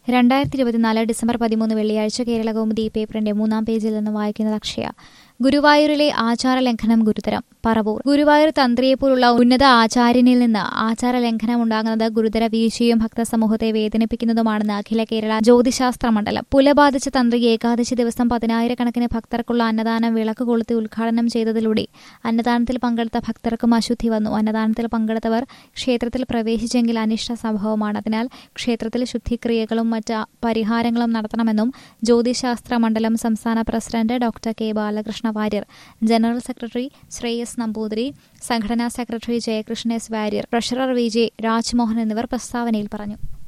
രണ്ടായിരത്തി ഇരുപത്തിനാല് ഡിസംബർ പതിമൂന്ന് വെള്ളിയാഴ്ച കേരള കൗമുദി പേപ്പറിന്റെ മൂന്നാം പേജിൽ നിന്ന് വായിക്കുന്നത് അക്ഷയ ഗുരുവായൂരിലെ ആചാര ലംഘനം ഗുരുതരം പറവൂർ ഗുരുവായൂർ തന്ത്രിയെപ്പോലുള്ള ഉന്നത ആചാര്യനിൽ നിന്ന് ആചാര ലംഘനം ഉണ്ടാകുന്നത് ഗുരുതര വീഴ്ചയും ഭക്തസമൂഹത്തെ വേദനിപ്പിക്കുന്നതുമാണെന്ന് അഖില കേരള ജ്യോതിശാസ്ത്ര മണ്ഡലം പുലബാധിച്ച തന്ത്രി ഏകാദശി ദിവസം പതിനായിരക്കണക്കിന് ഭക്തർക്കുള്ള അന്നദാനം വിളക്ക് കൊളുത്തി ഉദ്ഘാടനം ചെയ്തതിലൂടെ അന്നദാനത്തിൽ പങ്കെടുത്ത ഭക്തർക്കും അശുദ്ധി വന്നു അന്നദാനത്തിൽ പങ്കെടുത്തവർ ക്ഷേത്രത്തിൽ പ്രവേശിച്ചെങ്കിൽ അനിഷ്ട സംഭവമാണ് അതിനാൽ ക്ഷേത്രത്തിൽ ശുദ്ധിക്രിയകളും മറ്റ് പരിഹാരങ്ങളും നടത്തണമെന്നും ജ്യോതിശാസ്ത്ര മണ്ഡലം സംസ്ഥാന president doctor K Balakrishna Warrier general secretary Sreyas Namboothiri സംഘടനാ secretary Jayakrishna S Warrier treasurer V J Rajmohan എന്നിവർ പ്രസ്താവനയിൽ പറഞ്ഞു